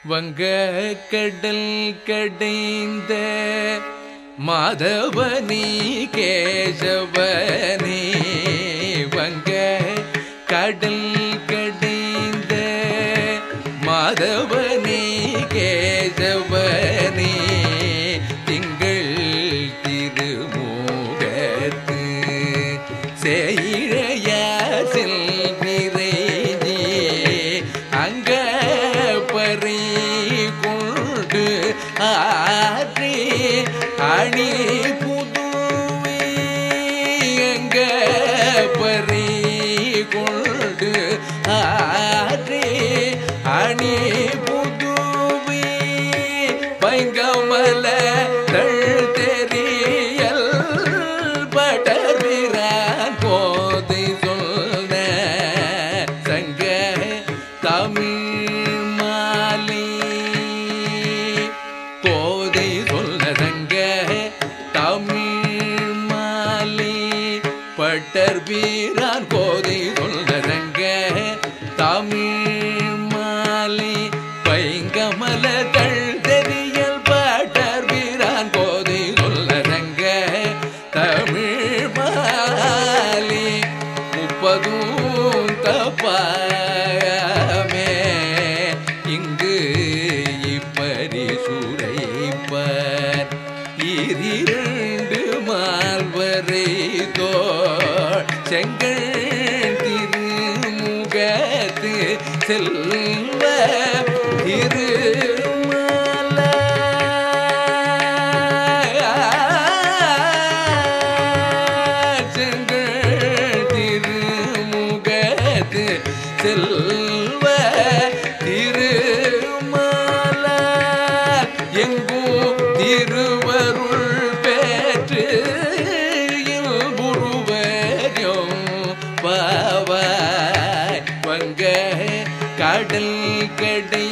வங்க கடல் கடைந்த மாதவனி கேசவனே வங்க கடல் கடைந்த மாதவனி கேசவனே திங்கள் திருமூகத்து செய்ழைய செல்விரைஞ்சி அங்க பறி கொண்டு ஆற்றி அணி புதுவை அங்க பறி கொண்டு ஆற்றி அணி புதுவை பைங்கமல தள் தெரியல் படர்விரான் போதை சொல்ல சங்க தமிழ் மாலை கோதை சொல்ல சங்க தமிழ் மாலை பட்டர் வீரான் கோதை சொல்ல சங்க தமிழ் மாலை பைங்கமல தள் தெரியல் பட்டர் வீரான் கோதை சொல்ல சங்க தமிழ் மாலை முப்பதும் தப்பாமே இங்கு இப்பரி சுரைப்பர் இரிரண்டு மால்வரை தோள் செங்கல் திருமுகத்து செல்வ திருமல செங்கல் திருமுகத்து செல்வ திருமல எங்கும் திருவருள் பெற்று இல்புருவரும் பாவாய் வங்க கடல் கடை